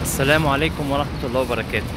السلام عليكم ورحمة الله وبركاته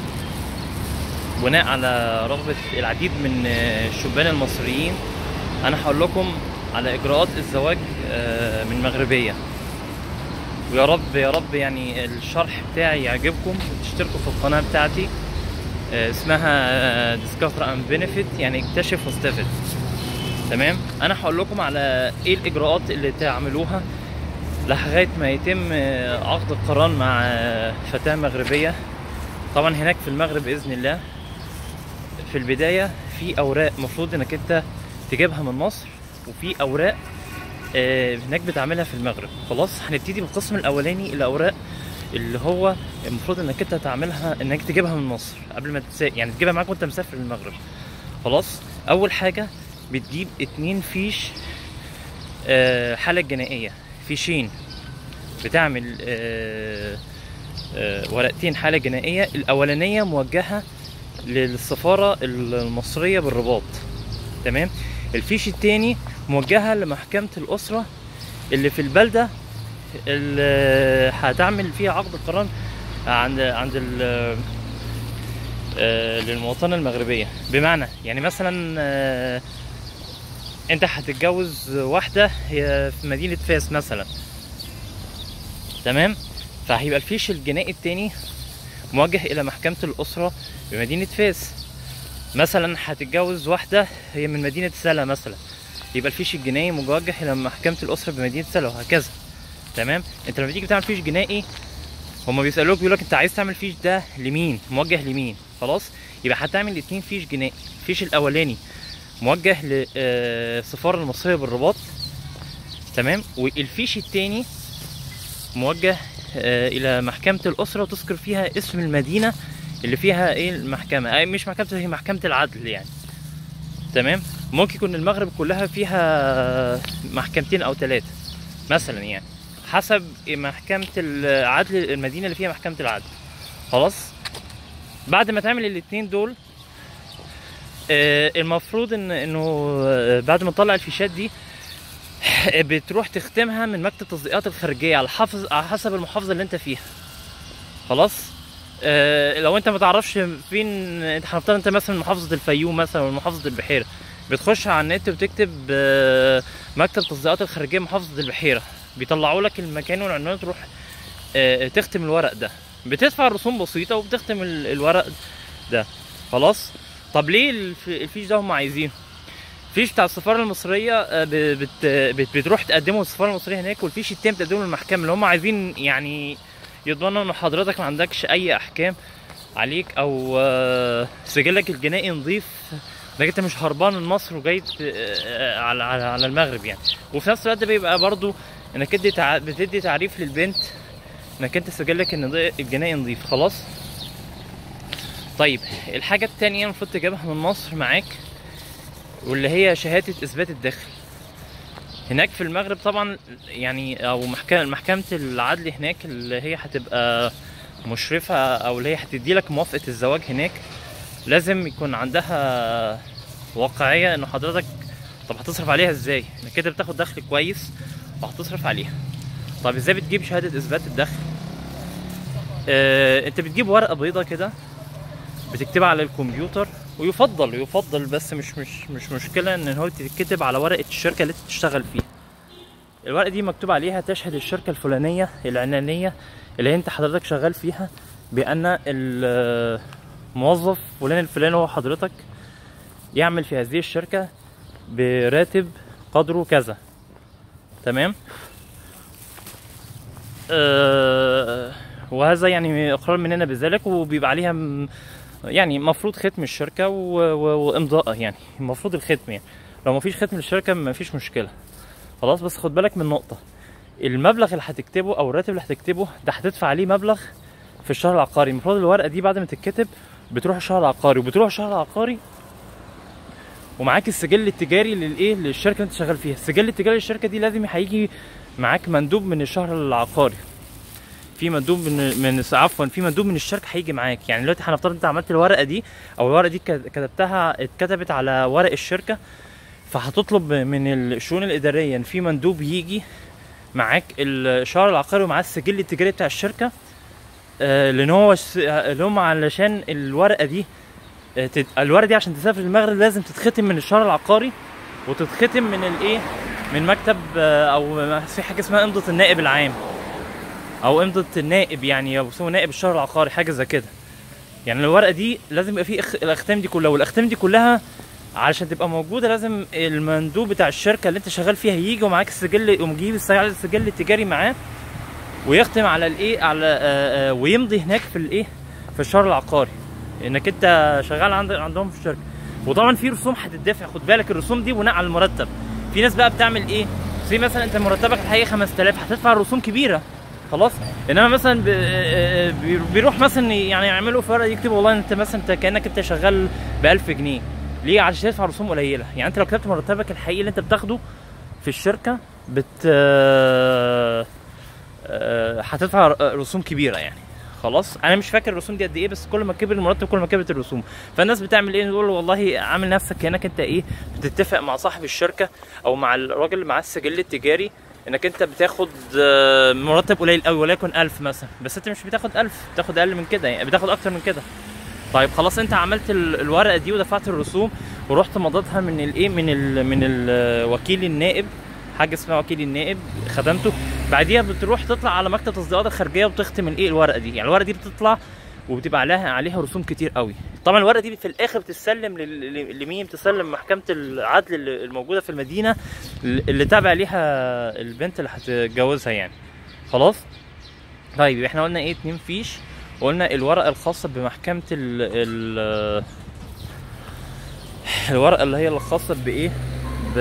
بناء على رغبة العديد من الشبان المصريين أنا هقول لكم على إجراءات الزواج آه، من مغربية ويا رب يا رب يعني الشرح بتاعي يعجبكم وتشتركوا في القناة بتاعتي آه، اسمها ديسكفر اند بنفيت يعني اكتشف واستفد تمام انا هقول لكم على ايه الاجراءات اللي تعملوها لغايه ما يتم آه، عقد القران مع آه، فتاه مغربيه طبعا هناك في المغرب باذن الله في البدايه في اوراق مفروض انك انت تجيبها من مصر وفي اوراق آه، هناك بتعملها في المغرب خلاص هنبتدي بالقسم الاولاني الاوراق اللي هو المفروض انك انت تعملها انك تجيبها من مصر قبل ما تسا... يعني تجيبها معاك وانت مسافر المغرب خلاص اول حاجه بتجيب اتنين فيش آه، حالة جنائية فيشين بتعمل آه، آه، ورقتين حالة جنائية الأولانية موجهة للسفارة المصرية بالرباط تمام الفيش التاني موجهة لمحكمة الأسرة اللي في البلدة اللي هتعمل فيها عقد القران عند عند ال آه، للمواطنة المغربية بمعنى يعني مثلا آه، انت هتتجوز واحدة هي في مدينة فاس مثلا تمام فهيبقى الفيش الجنائي التاني موجه الى محكمة الاسرة بمدينة فاس مثلا هتتجوز واحدة هي من مدينة سلا مثلا يبقى الفيش الجنائي موجه الى محكمة الاسرة بمدينة سلا وهكذا تمام انت لما تيجي تعمل فيش جنائي هما بيسألوك بيقول لك انت عايز تعمل فيش ده لمين موجه لمين خلاص يبقى هتعمل اتنين فيش جنائي الفيش الاولاني موجه للسفارة المصرية بالرباط تمام والفيش التاني موجه آه، إلى محكمة الأسرة وتذكر فيها اسم المدينة اللي فيها إيه المحكمة أي مش محكمة هي محكمة العدل يعني تمام ممكن يكون المغرب كلها فيها محكمتين أو ثلاثة مثلا يعني حسب محكمة العدل المدينة اللي فيها محكمة العدل خلاص بعد ما تعمل الاتنين دول آه، المفروض ان انه آه، بعد ما تطلع الفيشات دي بتروح تختمها من مكتب التطبيقات الخارجيه على حافظ على حسب المحافظه اللي انت فيها خلاص آه، لو انت ما تعرفش فين انت هنفترض انت مثلا محافظه الفيوم مثلا ولا محافظه البحيره بتخش على النت وتكتب آه، مكتب التطبيقات الخارجيه محافظه البحيره بيطلعوا لك المكان والعنوان تروح آه، تختم الورق ده بتدفع رسوم بسيطه وبتختم ال- الورق ده خلاص طب ليه الف- الفيش ده هم عايزينه الفيش بتاع السفاره المصريه آه، ب- بت بت بتروح تقدمه للسفاره المصريه هناك والفيش التاني بتقدمه للمحكمه اللي هم عايزين يعني يضمنوا ان حضرتك ما عندكش اي احكام عليك او آه، سجلك الجنائي نظيف انك انت مش هربان من مصر وجاي ت- آه، على على على المغرب يعني وفي نفس الوقت بيبقى برضو انك انت تع- بتدي تعريف للبنت انك انت سجلك النض- الجنائي نظيف خلاص طيب الحاجة التانية المفروض تجيبها من مصر معاك واللي هي شهادة إثبات الدخل هناك في المغرب طبعا يعني أو محكمة محكمة العدل هناك اللي هي هتبقى مشرفة أو اللي هي هتدي لك موافقة الزواج هناك لازم يكون عندها واقعية إنه حضرتك طب هتصرف عليها إزاي؟ إنك كده بتاخد دخل كويس وهتصرف عليها طب إزاي بتجيب شهادة إثبات الدخل؟ آه، انت بتجيب ورقه بيضه كده بتكتبها على الكمبيوتر ويفضل يفضل بس مش مش مش مشكله ان هو تتكتب على ورقه الشركه اللي انت بتشتغل فيها الورقه دي مكتوب عليها تشهد الشركه الفلانيه العنانيه اللي انت حضرتك شغال فيها بان الموظف فلان الفلاني هو حضرتك يعمل في هذه الشركه براتب قدره كذا تمام آه، وهذا يعني اقرار مننا بذلك وبيبقى عليها م- يعني مفروض ختم الشركه و- و- وامضاء يعني المفروض الختم يعني لو مفيش ختم للشركه مفيش مشكله خلاص بس خد بالك من نقطه المبلغ اللي هتكتبه او الراتب اللي هتكتبه ده هتدفع عليه مبلغ في الشهر العقاري المفروض الورقه دي بعد ما تتكتب بتروح الشهر العقاري وبتروح الشهر العقاري ومعاك السجل التجاري للايه للشركه اللي انت شغال فيها السجل التجاري للشركه دي لازم هيجي معاك مندوب من الشهر العقاري في مندوب من من عفوا في مندوب من الشركه هيجي معاك يعني دلوقتي هنفترض انت عملت الورقه دي او الورقه دي كت- كتبتها اتكتبت على ورق الشركه فهتطلب من الشؤون الاداريه ان في مندوب يجي معاك الشهر العقاري ومعاه السجل التجاري بتاع الشركه آه، لان هو ش- اللي هم علشان الورقه دي آه، تت- الورقه دي عشان تسافر المغرب لازم تتختم من الشهر العقاري وتتختم من الايه من مكتب آه، او في حاجه اسمها امضه النائب العام او امضه النائب يعني او اسمه نائب الشهر العقاري حاجه زي كده يعني الورقه دي لازم يبقى فيه إخ- الاختام دي كلها والاختام دي كلها علشان تبقى موجوده لازم المندوب بتاع الشركه اللي انت شغال فيها يجي ومعاك السجل يقوم يجيب السجل السجل التجاري معاه ويختم على الايه على آه آه ويمضي هناك في الايه في الشهر العقاري انك انت شغال عند عندهم في الشركه وطبعا في رسوم هتدفع خد بالك الرسوم دي بناء على المرتب في ناس بقى بتعمل ايه زي مثلا انت مرتبك الحقيقي 5000 هتدفع رسوم كبيره خلاص انما مثلا ب- آه، آه، بي- بيروح مثلا يعني يعملوا فرق يكتب والله انت مثلا انت كانك انت شغال ب 1000 جنيه ليه عشان تدفع رسوم قليله يعني انت لو كتبت مرتبك الحقيقي اللي انت بتاخده في الشركه بت آه، آه، هتدفع ر- رسوم كبيره يعني خلاص انا مش فاكر الرسوم دي قد ايه بس كل ما كبر المرتب كل ما كبرت الرسوم فالناس بتعمل ايه تقول له والله عامل نفسك كانك انت ايه بتتفق مع صاحب الشركه او مع الراجل اللي معاه السجل التجاري انك انت بتاخد آه، مرتب قليل قوي وليكن 1000 مثلا بس انت مش بتاخد 1000 بتاخد اقل من كده يعني بتاخد اكتر من كده طيب خلاص انت عملت ال- الورقه دي ودفعت الرسوم ورحت مضيتها من الايه من ال من ال وكيل النائب حاجه اسمها وكيل النائب خدمته بعديها بتروح تطلع على مكتب التصديقات الخارجيه وتختم الايه الورقه دي يعني الورقه دي بتطلع وبتبقى عليها عليها رسوم كتير قوي طبعا الورقه دي في الاخر بتسلم لل- لل- لمين بتسلم محكمه العدل اللي- الموجوده في المدينه اللي تابع ليها البنت اللي هتتجوزها يعني خلاص طيب يبقى احنا قلنا ايه اتنين فيش وقلنا الورقه الخاصه بمحكمه ال ال الورقه اللي هي الخاصه بايه ب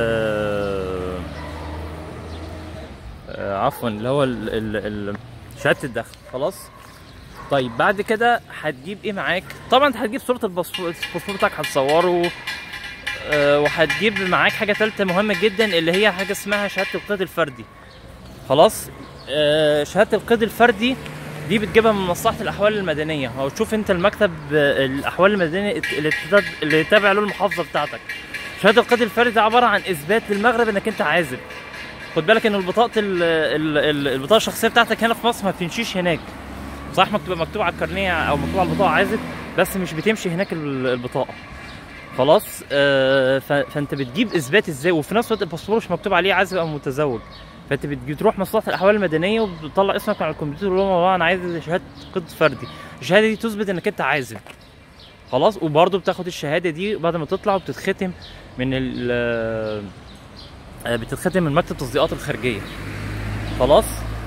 آه، عفوا اللي هو ال... ال... ال... شهاده الدخل خلاص طيب بعد كده هتجيب ايه معاك طبعا انت هتجيب صوره الباسبور الباسبور بتاعك هتصوره آه، وهتجيب معاك حاجه ثالثه مهمه جدا اللي هي حاجه اسمها شهاده القيد الفردي خلاص آه، شهاده القيد الفردي دي بتجيبها من مصلحه الاحوال المدنيه او تشوف انت المكتب آه، الاحوال المدنيه اللي تت- اللي تابع له المحافظه بتاعتك شهاده القيد الفردي ده عباره عن اثبات للمغرب انك انت عازب خد بالك ان البطاقه ال- ال- ال- البطاقه الشخصيه بتاعتك هنا في مصر ما بتمشيش هناك صح مكتوب مكتوب على الكارنيه او مكتوب على البطاقه عازب بس مش بتمشي هناك ال- البطاقه خلاص آه ف- فانت بتجيب اثبات ازاي وفي نفس الوقت الباسبور مش مكتوب عليه عازب او متزوج فانت بتجي تروح مصلحه الاحوال المدنيه وبتطلع اسمك على الكمبيوتر وتقول لهم والله انا عايز شهاده قيد فردي الشهاده دي تثبت انك انت عازب خلاص وبرضه بتاخد الشهاده دي بعد ما تطلع وبتتختم من ال آه، بتتختم من مكتب التصديقات الخارجيه خلاص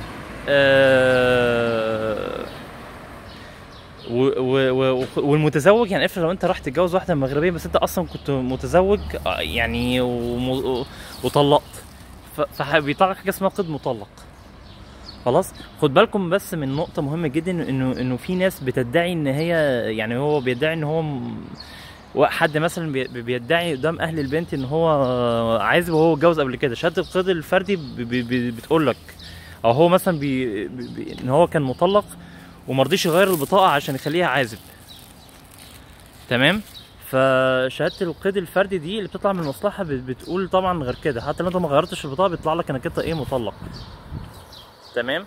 آه و و و والمتزوج يعني افرض لو انت رحت تتجوز واحده مغربيه بس انت اصلا كنت متزوج آه، يعني وم- وطلقت ف- فبيطلع لك حاجه اسمها قيد مطلق خلاص خد بالكم بس من نقطه مهمه جدا انه انه في ناس بتدعي ان هي يعني هو بيدعي ان هو م- حد مثلا بي- بيدعي قدام اهل البنت ان هو عايز وهو اتجوز قبل كده شهاده القيد الفردي بتقول لك او هو مثلا بي بي بي ان هو كان مطلق وما رضيش يغير البطاقه عشان يخليها عازب تمام فشهاده القيد الفردي دي اللي بتطلع من المصلحه بت- بتقول طبعا غير كده حتى لو انت ما غيرتش البطاقه بيطلع لك انك انت ايه مطلق تمام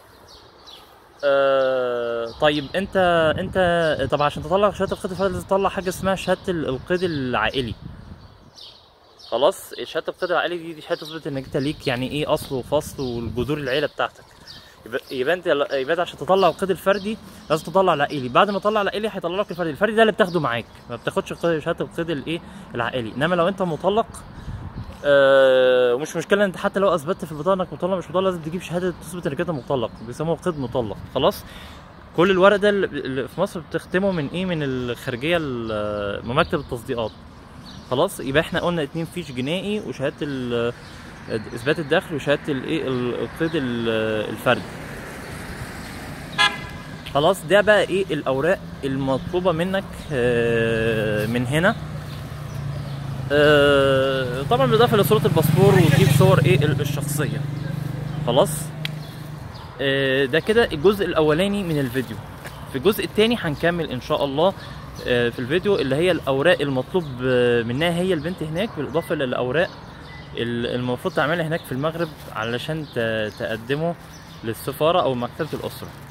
آه طيب انت انت طب عشان تطلع شهاده القيد الفردي لازم تطلع حاجه اسمها شهاده ال- القيد العائلي خلاص شهاده القيد العائلي دي, دي شهاده تثبت انك انت ليك يعني ايه اصل وفصل والجذور العيله بتاعتك يبقى يبقى انت يبقى انت عشان تطلع القيد الفردي لازم تطلع العائلي بعد ما تطلع العائلي هيطلع لك الفردي الفردي ده اللي بتاخده معاك ما بتاخدش القيد- شهاده القيد الايه العائلي انما لو انت مطلق آه مش مشكله انت حتى لو اثبتت في البطاقه انك مطلق مش مطلق لازم تجيب شهاده تثبت انك انت مطلق بيسموه قيد مطلق خلاص كل الورق ده اللي- اللي في مصر بتختمه من ايه من الخارجيه ال- من مكتب التصديقات خلاص يبقى احنا قلنا اتنين فيش جنائي وشهاده ال- اثبات الدخل وشهاده الايه ال- القيد ال- الفردي خلاص ده بقى ايه الاوراق المطلوبه منك آه، من هنا آه، طبعا بالاضافه لصوره الباسبور وتجيب صور ايه ال- الشخصيه خلاص آه، ده كده الجزء الاولاني من الفيديو في الجزء الثاني هنكمل ان شاء الله آه، في الفيديو اللي هي الاوراق المطلوب آه، منها هي البنت هناك بالاضافه للاوراق ال- المفروض تعملها هناك في المغرب علشان ت- تقدمه للسفاره او مكتبه الاسره